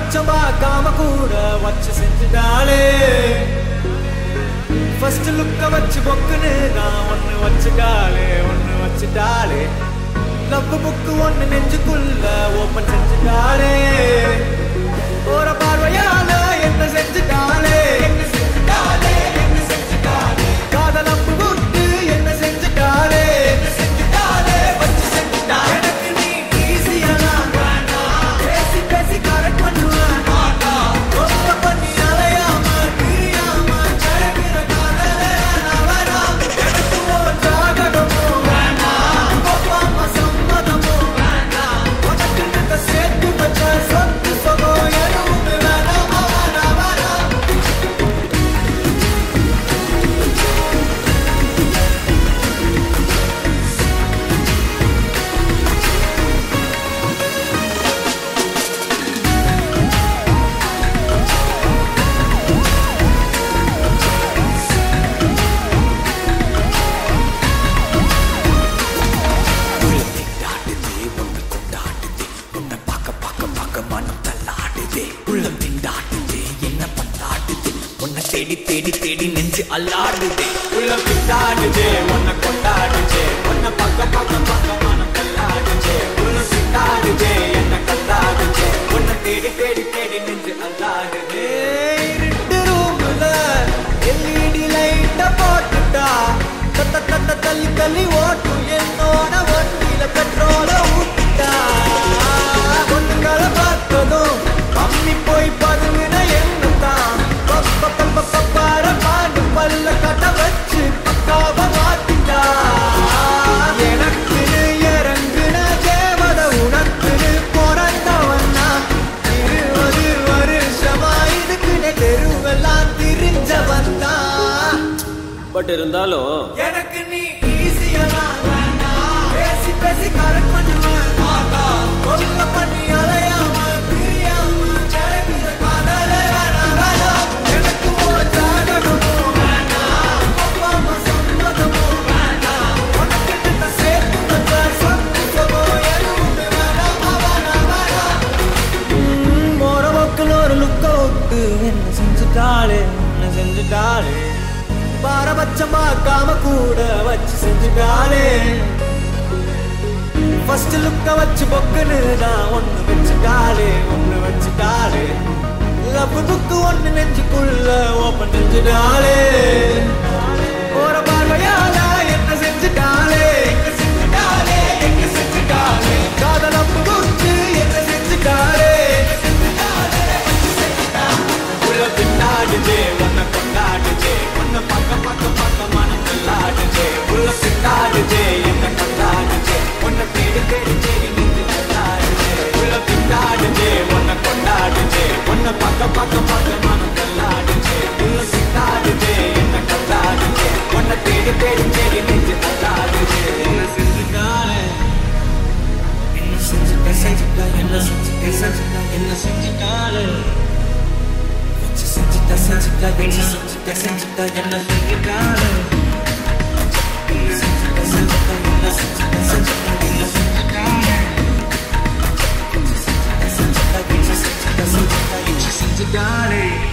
பாரபட்சம் பார்க்காம கூட வச்சு செஞ்சுட்டாளே ஃபர்ஸ்ட் லுக்க வச்சு பொக்குன்னு நான் ஒண்ணு வச்சுட்டாளே ஒண்ணு வச்சுட்டாளே லவ் புக்கு ஒண்ணு நெஞ்சுக்குள்ள ஓபன் செஞ்சுட்டாளே போற பார்வையால என்ன செஞ்சுட்டாளே என்ன செஞ்சுட்டாளே என்ன செஞ்சுட்டாளே காதல் அப்பு விட்டு என்ன செஞ்சுட்டாளே என்ன செஞ்சுட்டாளே வச்சு செஞ்சுட்டாளே எனக்கு நீ ஈஸியா வேண்டாம் பேசி பேசி கரெக்ட் பண்ணுவேன் ரொம்ப பண்ணி அலையாம பிரியாம ஜெயகிற காதலே நான் வேணாம் எனக்கு ஒரு ஜாதகமோ வேண்டாம் அப்பா அம்மா சம்மதமோ வேண்டாம் உனக்கு நீங்க சேர்த்து வச்ச சொத்து சுகம் எதுவுமே வேணாம் வேணாம் வேணாம் திண்டாடுதே ஒன்று கொண்டாடுதே உன்னை பார்க்க பார்க்க பார்க்க மனம் தள்ளாடுதே உள்ளம் திண்டாடுதே என்ன பண்ணாடுதே உன்னை தேடி தேடி தேடி நெஞ்சு அல்லாடுதே உள்ளம் திண்டாடுதே உன்னை கொண்டாடுதே உன்னை பக்க பக்க பக்க மனம் கல்லாடுதே உள்ளம் திண்டாடுதே என்ன கல்லாடுதே உன்னை தேடி தேடி தேடி நெஞ்சு அல்லாடுதே இருட்டு ரூம்ல எல்இடி லைட்ட போட்டுட்டா தத்த தத்த தள்ளி தள்ளி ஓட்டும் என்னோட வண்டியில பெட்ரோல ஊத்திட்டா பொண்ணுங்களை பார்த்ததும் அம்மி போய் பதுங்கின என்ன தான் பப்ப பப்ப பப்பார பாண்டு பல்ல கட்ட வச்சு பக்காவ மாத்திட்டா எனக்குன்னு இறங்குன தேவத உனக்குன்னு பிறந்தவன்னா இருபது வருஷமா இதுக்குன்னு தெருவெல்லாம் திரிஞ்சவன் தான் பட் இருந்தாலும் எனக்கு நீ ஈஸியா வேண்டாம் பேசி பேசி கரெக்ட் பண்ணுவேன் கொல்ல பண்ணி அலையாம பிரியாம ஜெயகிற காதலே வேணாம் வேணாம் எனக்கு ஒரு ஜாதகமோ வேண்டாம் அப்பா அம்மா சம்மதமோ வேண்டாம் உனக்கு கிட்ட சேர்த்து வச்ச சொத்து சுகம் எதுவுமே வேணாம் வேணாம் வேணாம் போற பக்கம் ஒரு லுக்க விட்டு என்ன செஞ்சுட்டாளே என்ன செஞ்சுட்டாளே பாரபட்சம் பார்க்காம கூட வச்சு செஞ்சுட்டாளே ஃபர்ஸ்ட் லுக்க வச்சு பொக்குன்னு நான் ஒண்ணு வச்சுட்டாளே ஒண்ணு வச்சுட்டாளே லவ் புக்கு ஒண்ணு நெஞ்சுக்குள்ள ஓப்பன் செஞ்சுட்டாளே போற பார்வையால என்ன செஞ்சுட்டாளே என்ன செஞ்சுட்டாளே என்ன செஞ்சுட்டாளே காதல் அப்பு குத்து என்ன செஞ்சுட்டாளே உள்ள பின்னாடுதே உன்னை கொண்டாடுதே உன்னை பார்க்க பார்க்க பார்க்க மனம் நல்லாடுதே உள்ள பின்னாடுதே என்ன கொண்டாடுதே உன்னை தேடி தேடி தேடி நின்று கொண்டாடுதே உள்ள பின்னாடுதே உன்னை கொண்டாடுதே உன்னை பார்க்க பார்க்க பார்க்க மனம் நல்லாடுதே உள்ள பின்னாடுதே என்ன கொண்டாடுதே உன்னை தேடி தேடி தேடி நின்று கொண்டாடுதே என்ன செஞ்சுட்டாலே என்ன செஞ்சுட்ட செஞ்சுட்ட என்ன செஞ்சுட்ட செஞ்சுட்ட என்ன செஞ்சுட்டாலே வச்சு செஞ்சுட்ட செஞ்சுட்ட என்ன செஞ்சுட்ட செஞ்சுட்ட என்ன செஞ்சுட்டாலே என்ன செஞ்சுட்ட செஞ்சுட்ட என்ன செஞ்சுட்ட செஞ்சுட்ட என்ன செஞ்சுட்டாலே வச்சு செஞ்சுட்ட செஞ்சுட்ட என்ன செஞ்சுட்ட செஞ்சுட்ட என்ன செஞ்சுட்டாலே